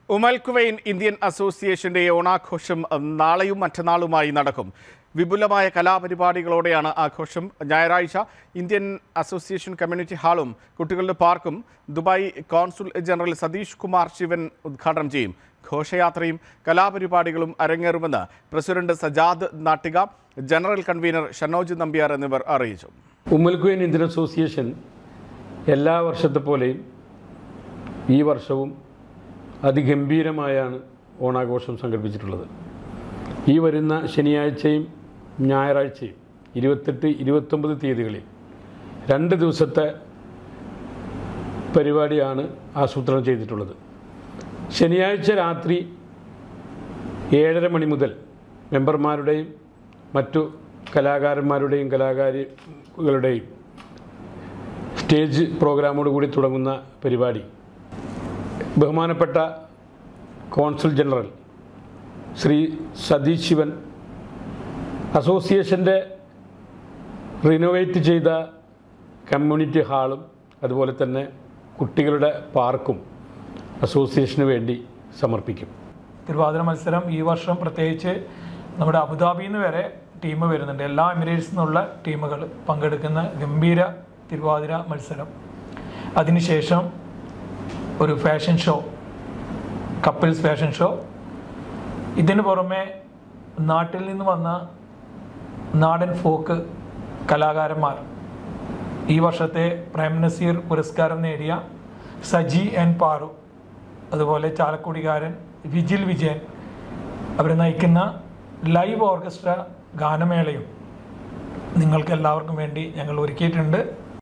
ഉമൽ കുവൈൻ Indian അസോസിയേഷന്റെ ഓണാഘോഷം നാളെയും മറ്റന്നാളുമായി നടക്കും വിപുലമായ കലാപരിപാടികളോടെയാണ് ആഘോഷം ഞായറാഴ്ച ഇന്ത്യൻ അസോസിയേഷൻ കമ്മ്യൂണിറ്റി ഹാളും കുട്ടികളുടെ പാർക്കും Dubai consul general Satish Kumar Shivan ഉദ്ഘാടനം ചെയ്യും ഘോഷയാത്രയും കലാപരിപാടികളും അരങ്ങേറുമെന്ന് president Sajad Nattika general convener Shanoj Nambiar എന്നിവർ അറിയിച്ചു ഉമ്മൽക്കുവൻ ഇന്ത്യൻ അസോസിയേഷൻ എല്ലാ വർഷത്തെ പോലെയും ഈ വർഷവും അതിഗംഭീരമായാണ് ഓണാഘോഷം സംഘടിപ്പിച്ചിട്ടുള്ളത് ഈ വരുന്ന ശനിയാഴ്ചയും ഞായറാഴ്ചയും ഇരുപത്തെട്ട് ഇരുപത്തൊമ്പത് തീയതികളിൽ രണ്ട് ദിവസത്തെ പരിപാടിയാണ് ആസൂത്രണം ചെയ്തിട്ടുള്ളത് ശനിയാഴ്ച രാത്രി ഏഴര മണി മുതൽ മെമ്പർമാരുടെയും മറ്റു കലാകാരന്മാരുടെയും കലാകാരികളുടെയും സ്റ്റേജ് പ്രോഗ്രാമോട് കൂടി തുടങ്ങുന്ന പരിപാടി ബഹുമാനപ്പെട്ട കോൺസുൽ ജനറൽ ശ്രീ സതീഷ് ശിവൻ അസോസിയേഷൻ്റെ റിനോവേറ്റ് ചെയ്ത കമ്മ്യൂണിറ്റി ഹാളും അതുപോലെ തന്നെ കുട്ടികളുടെ പാർക്കും അസോസിയേഷന് വേണ്ടി സമർപ്പിക്കും തിരുവാതിര മത്സരം ഈ വർഷം പ്രത്യേകിച്ച് നമ്മുടെ അബുദാബിയിൽ നിന്ന് വരെ ടീം വരുന്നുണ്ട് എല്ലാ എമിറേറ്റ്സിൽ നിന്നുള്ള ടീമുകൾ പങ്കെടുക്കുന്ന ഗംഭീര തിരുവാതിര മത്സരം അതിനുശേഷം ഒരു fashion show couples fashion show ഇതിന് പുറമെ നാട്ടിൽ നിന്ന് വന്ന നാടൻ ഫോക്ക് കലാകാരന്മാർ ഈ വർഷത്തെ പ്രേം നസീർ പുരസ്കാരം നേടിയ സജി എൻ പാറു അതുപോലെ ചാലക്കുടിക്കാരൻ വിജിൽ വിജയൻ അവർ നയിക്കുന്ന ലൈവ് ഓർക്കസ്ട്ര ഗാനമേളയും നിങ്ങൾക്ക് എല്ലാവർക്കും വേണ്ടി ഞങ്ങൾ ഒരുക്കിയിട്ടുണ്ട്